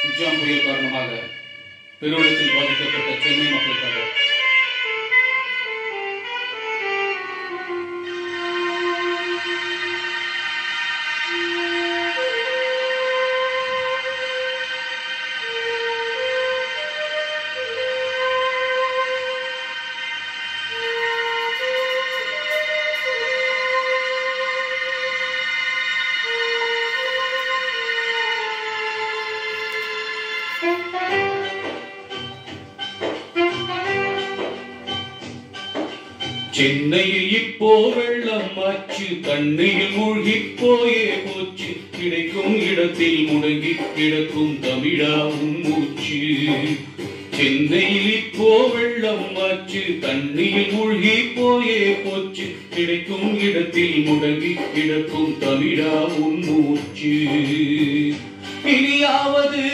Michaung புயல் காரணமாக பெருவெள்ளத்தில் பாதிக்கப்பட்ட சென்னை மக்களுக்காக சென்னையில் இப்போ வெள்ளம் ஆச்சு தண்ணியில் மூழ்கி போயே போச்சு கிடைக்கும் இடத்தில் முடங்கி கிடக்கும் தமிழாவும் மூச்சு சென்னையில் இப்போ வெள்ளம் ஆச்சு தண்ணியில் மூழ்கி போயே போச்சு கிடைக்கும் இடத்தில் முடங்கி கிடக்கும் தமிழாவும் மூச்சு இனியாவது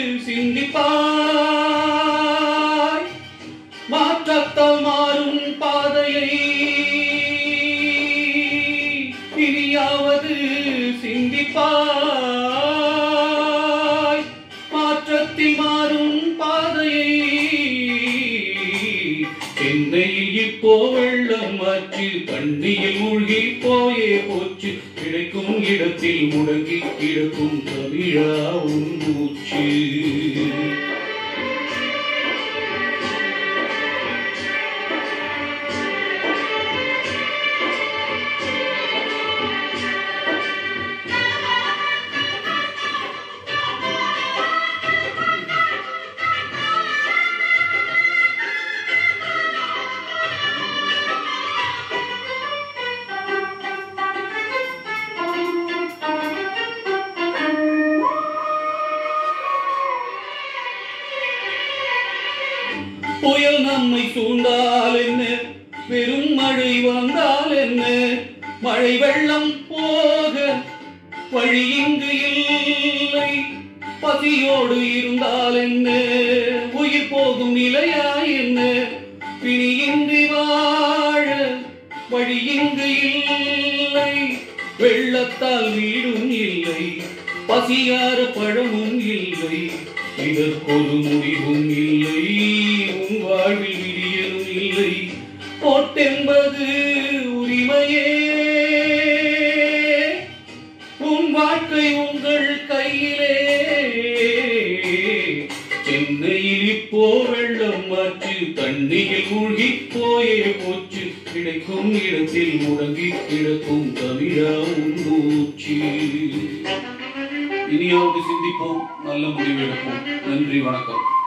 சிந்திப்பாய் மாற்றத்தால் மாறும் பாதையை இனியாவது சிந்திப்பாய் மாற்றத்தில் மாறும் பாதையை சென்னையில் இப்போ வெள்ளம் மாற்றி தண்ணியில் மூழ்கி போயே போச்சு கிடைக்கும் இடத்தில் முடங்கி கிடக்கும் தமிழா உன் மூச்சு புயல் நம்மை சூழ்ந்தால் என்ன பெரும் மழை வந்தால் என்ன மழை வெள்ளம் போக வழி இங்கு இல்லை பசியோடு இருந்தால் என்ன உயிர் போகும் நிலையா என்ன பிணியின்றி வாழ வழி இங்கு இல்லை வெள்ளத்தால் வீடும் இல்லை பசியார பழமும் இல்லை இதற்கொரு முடிவும் இல்லை உன் வாழ்வில் விடியலும் இல்லை போட்டென்பது உரிமையே உன் வாழ்க்கை உங்கள் கையிலே சென்னையில் இப்போ வெள்ளம் மாற்று தண்ணியில் மூழ்கி போயே போச்சு கிடைக்கும் இடத்தில் முடங்கி கிடக்கும் தமிழா உன் மூச்சு இனியாவது சிந்திப்போம் நல்ல முடிவெடுப்போம் நன்றி வணக்கம்